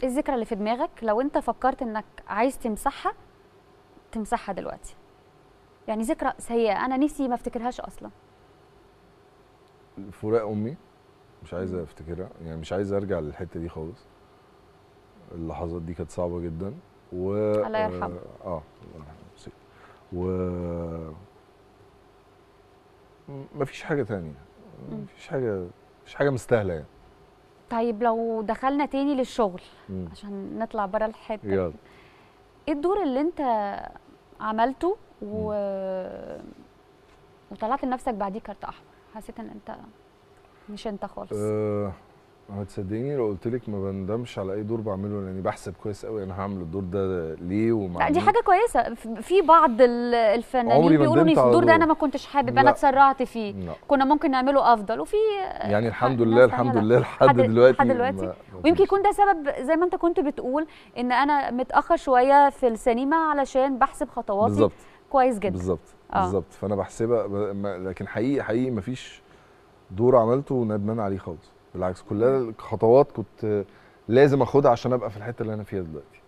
ايه الذكرى اللي في دماغك لو انت فكرت انك عايز تمسحها تمسحها دلوقتي يعني ذكرى سيئه انا نفسي ما افتكرهاش اصلا فراق امي مش عايز افتكرها يعني مش عايز ارجع للحته دي خالص اللحظات دي كانت صعبه جدا و الله يرحمه. اه آه، الله يرحمه سيدي. و م- مفيش حاجه تانية مم. مفيش حاجه مفيش حاجه مستاهله يعني طيب لو دخلنا تاني للشغل مم. عشان نطلع بره الحته يلا ايه الدور اللي انت عملته و... وطلعت لنفسك بعديه كارت احمر حسيت ان انت مش انت خالص أه هتصدقيني لو قلت لك ما بندمش على اي دور بعمله لاني بحسب كويس قوي انا هعمل الدور ده ليه ومع لا دي مين. حاجه كويسه ف- في بعض ال- الفنانين عمري ما بيقولوا ان ندمت في على الدور ده دور. انا ما كنتش حابب انا لا. اتسرعت فيه لا. كنا ممكن نعمله افضل وفي يعني الحمد ناس لله تانية الحمد لا. لله لحد لحد- دلوقتي لحد دلوقتي؟ ما- ما ويمكن فيش. يكون ده سبب زي ما انت كنت بتقول ان انا متاخر شويه في السينما علشان بحسب خطواتي بالظبط كويس جدا بالظبط آه. بالظبط فانا بحسبها ب- ما- لكن حقيقي حقيقي ما فيش دور عملته وندمان عليه خالص بالعكس كلها خطوات كنت لازم اخدها عشان ابقى في الحته اللي انا فيها دلوقتي